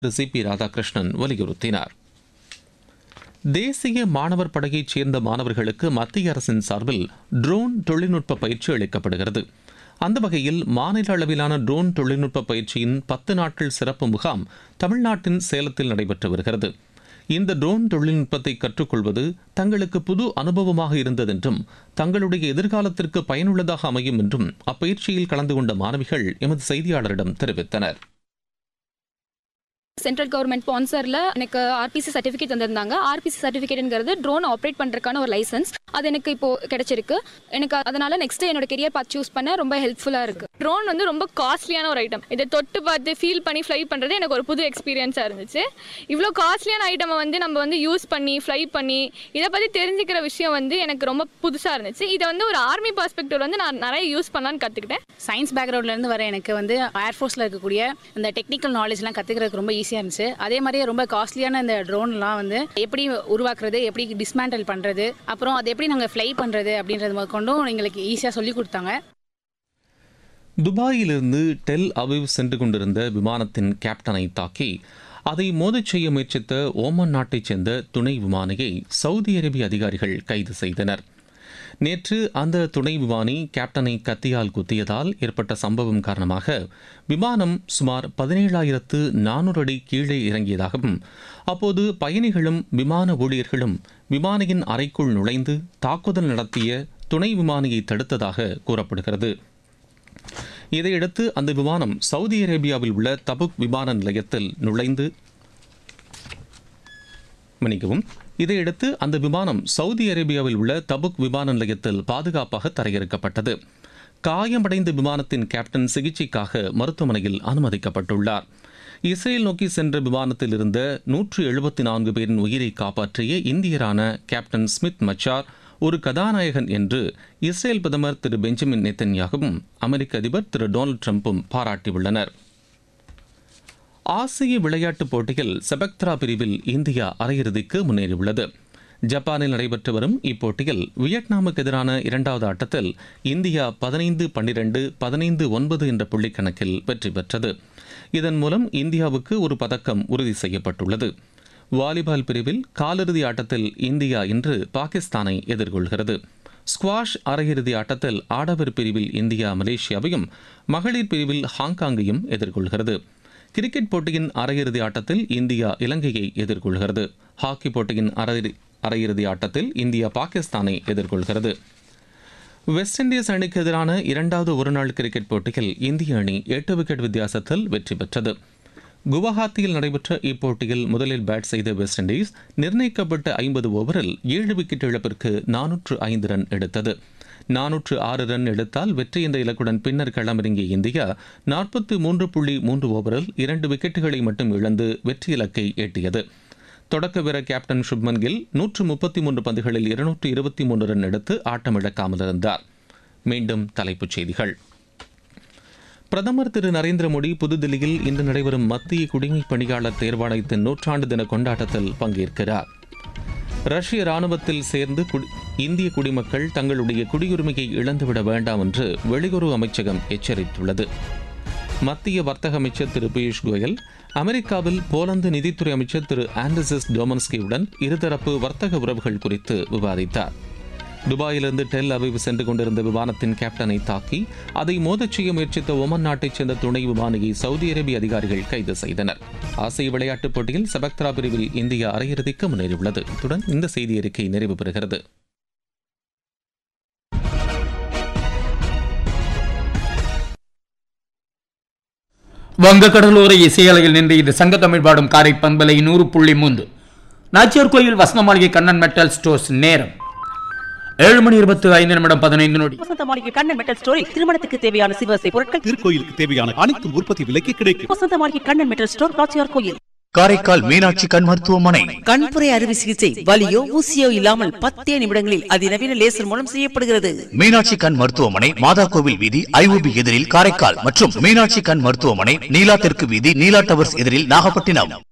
C B Radhakrishnan வலியுறுத்தினார் தேசிய மாணவர் படையைச் சேர்ந்த மாணவர்களுக்கு மத்திய அரசின் சார்பில் ட்ரோன் தொழில்நுட்ப பயிற்சி அளிக்கப்படுகிறது அந்த வகையில் மாநில அளவிலான ட்ரோன் தொழில்நுட்ப பயிற்சியின் பத்து நாட்கள் சிறப்பு முகாம் தமிழ்நாட்டின் சேலத்தில் நடைபெற்று வருகிறது இந்த ட்ரோன் தொழில்நுட்பத்தை கற்றுக்கொள்வது தங்களுக்கு புது அனுபவமாக இருந்ததென்றும் தங்களுடைய எதிர்காலத்திற்கு பயனுள்ளதாக அமையும் என்றும் அப்பயிற்சியில் கலந்து கொண்ட மாணவிகள் எமது செய்தியாளரிடம் தெரிவித்தனர் சென்ட்ரல் கவர்மெண்ட் ஸ்பான்சரில் எனக்கு ஆர்பிசி சர்டிஃபிகேட் தந்திருந்தாங்க ஆர்பிசி சர்டிஃபிகேட்ங்கிறது ட்ரோன் ஆப்ரேட் பண்ணுறதுக்கான ஒரு லைசன்ஸ் அது எனக்கு இப்போ கிடைச்சிருக்கு எனக்கு அதனால நெக்ஸ்ட் என்னோட கெரியர் பார்த்து சூஸ் பண்ண ரொம்ப ஹெல்ப்ஃபுல்லாக இருக்கு ட்ரோன் வந்து ரொம்ப காஸ்ட்லியான ஒரு ஐட்டம் இதை தொட்டு பார்த்து ஃபீல் பண்ணி ஃப்ளை பண்ணுறது எனக்கு ஒரு புது எக்ஸ்பீரியன்ஸாக இருந்துச்சு இவ்வளோ காஸ்ட்லியான ஐட்டமை வந்து நம்ம வந்து யூஸ் பண்ணி ஃப்ளை பண்ணி இதை பற்றி தெரிஞ்சுக்கிற விஷயம் வந்து எனக்கு ரொம்ப புதுசாக இருந்துச்சு இதை வந்து ஒரு ஆர்மி பர்ஸ்பெக்டிவ் வந்து நான் நிறைய யூஸ் பண்ணலான்னு கற்றுக்கிட்டேன் சயின்ஸ் பேக்ரவுண்ட்லேருந்து வர எனக்கு வந்து ஏர்ஃபோர்ஸில் இருக்கக்கூடிய இந்த டெக்னிக்கல் நாலேஜ்லாம் கற்றுக்கிறதுக்கு ரொம்ப ஈஸியாக இருந்துச்சு அதே மாதிரியே ரொம்ப காஸ்ட்லியான இந்த ட்ரோன்லாம் வந்து எப்படி உருவாக்குறது எப்படி டிஸ்மேண்டல் பண்ணுறது அப்புறம் அதை எப்படி நாங்கள் ஃப்ளை பண்ணுறது அப்படின்றது முதற்கொண்டும் எங்களுக்கு ஈஸியாக சொல்லி கொடுத்தாங்க துபாயிலிருந்து டெல் அவிவ் சென்று கொண்டிருந்த விமானத்தின் கேப்டனை தாக்கி அதை மோதச் செய்ய முயற்சித்த ஓமன் நாட்டைச் சேர்ந்த துணை விமானியை சவுதி அரேபிய அதிகாரிகள் கைது செய்தனர் நேற்று அந்த துணை விமானி கேப்டனை கத்தியால் குத்தியதால் ஏற்பட்ட சம்பவம் காரணமாக விமானம் சுமார் பதினேழாயிரத்து நானூறு அடி கீழே இறங்கியதாகவும் அப்போது பயணிகளும் விமான ஊழியர்களும் விமானியின் அறைக்குள் நுழைந்து தாக்குதல் நடத்திய துணை விமானியை தடுத்ததாக கூறப்படுகிறது இதையடுத்து அந்த விமானம் சவுதி அரேபியாவில் உள்ள தபுக் விமான நிலையத்தில் நுழைந்து மன்னிக்கவும் இதையடுத்து அந்த விமானம் சவுதி அரேபியாவில் உள்ள தபுக் விமான நிலையத்தில் பாதுகாப்பாக தரையிறக்கப்பட்டது காயமடைந்த விமானத்தின் கேப்டன் சிகிச்சைக்காக மருத்துவமனையில் அனுமதிக்கப்பட்டுள்ளார் இஸ்ரேல் நோக்கி சென்ற விமானத்தில் இருந்த நூற்று எழுபத்தி நான்கு பேரின் உயிரை காப்பாற்றிய இந்தியரான கேப்டன் ஸ்மித் மச்சார் ஒரு கதாநாயகன் என்று இஸ்ரேல் பிரதமர் திரு பெஞ்சமின் நெத்தன்யாகவும் அமெரிக்க அதிபர் திரு டொனால்டு ட்ரம்ப்பும் பாராட்டியுள்ளனர் ஆசிய விளையாட்டுப் போட்டியில் செபக்த்ரா பிரிவில் இந்தியா அரையிறுதிக்கு முன்னேறியுள்ளது ஜப்பானில் நடைபெற்று வரும் இப்போட்டியில் வியட்நாமுக்கு எதிரான இரண்டாவது ஆட்டத்தில் இந்தியா பதினைந்து பன்னிரண்டு பதினைந்து ஒன்பது என்ற புள்ளிக்கணக்கில் வெற்றி பெற்றது இதன் மூலம் இந்தியாவுக்கு ஒரு பதக்கம் உறுதி செய்யப்பட்டுள்ளது வாலிபால் பிரிவில் காலிறுதி ஆட்டத்தில் இந்தியா இன்று பாகிஸ்தானை எதிர்கொள்கிறது ஸ்குவாஷ் அரையிறுதி ஆட்டத்தில் ஆடவர் பிரிவில் இந்தியா மலேசியாவையும் மகளிர் பிரிவில் ஹாங்காங்கையும் எதிர்கொள்கிறது கிரிக்கெட் போட்டியின் அரையிறுதி ஆட்டத்தில் இந்தியா இலங்கையை எதிர்கொள்கிறது ஹாக்கி போட்டியின் அரை அரையிறுதி ஆட்டத்தில் இந்தியா பாகிஸ்தானை எதிர்கொள்கிறது வெஸ்ட் இண்டீஸ் அணிக்கு எதிரான இரண்டாவது ஒருநாள் கிரிக்கெட் போட்டியில் இந்திய அணி எட்டு விக்கெட் வித்தியாசத்தில் வெற்றி பெற்றது குவஹாத்தியில் நடைபெற்ற இப்போட்டியில் முதலில் பேட் செய்த வெஸ்ட் இண்டீஸ் நிர்ணயிக்கப்பட்ட ஐம்பது ஓவரில் ஏழு விக்கெட் இழப்பிற்கு நானூற்று ஐந்து ரன் எடுத்தது நானூற்று ஆறு ரன் எடுத்தால் வெற்றி என்ற இலக்குடன் பின்னர் களமிறங்கிய இந்தியா நாற்பத்தி மூன்று புள்ளி மூன்று ஓவரில் இரண்டு விக்கெட்டுகளை மட்டும் இழந்து வெற்றி இலக்கை எட்டியது தொடக்க வீரர் கேப்டன் சுப்மன் கில் நூற்று முப்பத்தி மூன்று பந்துகளில் இருநூற்று இருபத்தி மூன்று ரன் எடுத்து ஆட்டமிழக்காமல் இருந்தார் மீண்டும் தலைப்புச் செய்திகள் பிரதமர் திரு நரேந்திர மோடி புதுதில்லியில் இன்று நடைபெறும் மத்திய குடிமைப் பணியாளர் தேர்வாணையத்தின் நூற்றாண்டு தின கொண்டாட்டத்தில் பங்கேற்கிறார் ரஷ்ய ராணுவத்தில் சேர்ந்து குடி இந்திய குடிமக்கள் தங்களுடைய குடியுரிமையை இழந்துவிட வேண்டாம் என்று வெளியுறவு அமைச்சகம் எச்சரித்துள்ளது மத்திய வர்த்தக அமைச்சர் திரு பியூஷ் கோயல் அமெரிக்காவில் போலந்து நிதித்துறை அமைச்சர் திரு ஆண்டர்சஸ் டோமன்ஸ்கியுடன் இருதரப்பு வர்த்தக உறவுகள் குறித்து விவாதித்தார் துபாயிலிருந்து டெல் அவிவ் சென்று கொண்டிருந்த விமானத்தின் கேப்டனை தாக்கி அதை மோதச் செய்ய முயற்சித்த ஒமன் நாட்டைச் சேர்ந்த துணை விமானியை சவுதி அரேபிய அதிகாரிகள் கைது செய்தனர் ஆசிய விளையாட்டுப் போட்டியில் செபக்த்ரா பிரிவில் இந்தியா அரையிறுதிக்கு முன்னேறியுள்ளது இத்துடன் இந்த செய்தி அறிக்கை நிறைவு பெறுகிறது வங்கக்கடலோர இசையலையில் நின்று இது சங்க தமிழ் பாடும் காரை பண்பலை நூறு புள்ளி மூன்று நாச்சியார் கோயில் வசந்த மாளிகை கண்ணன் மெட்டல் ஸ்டோர்ஸ் நேரம் ஏழு மணி இருபத்தி ஐந்து நிமிடம் பதினைந்து நொடி வசந்த மாளிகை கண்ணன் மெட்டல் ஸ்டோரில் திருமணத்துக்கு தேவையான சிவசை பொருட்கள் திருக்கோயிலுக்கு தேவையான அனைத்து உற்பத்தி விலைக்கு கிடைக்கும் வசந்த மாளிகை கண்ணன் மெட்டல் ஸ்டோர் காச்சியார் கோயில் காரைக்கால் மீனாட்சி கண் மருத்துவமனை கண்புரை அறுவை சிகிச்சை வலியோ ஊசியோ இல்லாமல் பத்தே நிமிடங்களில் அதிநவீன லேசர் மூலம் செய்யப்படுகிறது மீனாட்சி கண் மருத்துவமனை மாதா கோவில் வீதி ஐஓபி எதிரில் காரைக்கால் மற்றும் மீனாட்சி கண் மருத்துவமனை நீலா தெற்கு வீதி நீலா டவர்ஸ் எதிரில் நாகப்பட்டினம்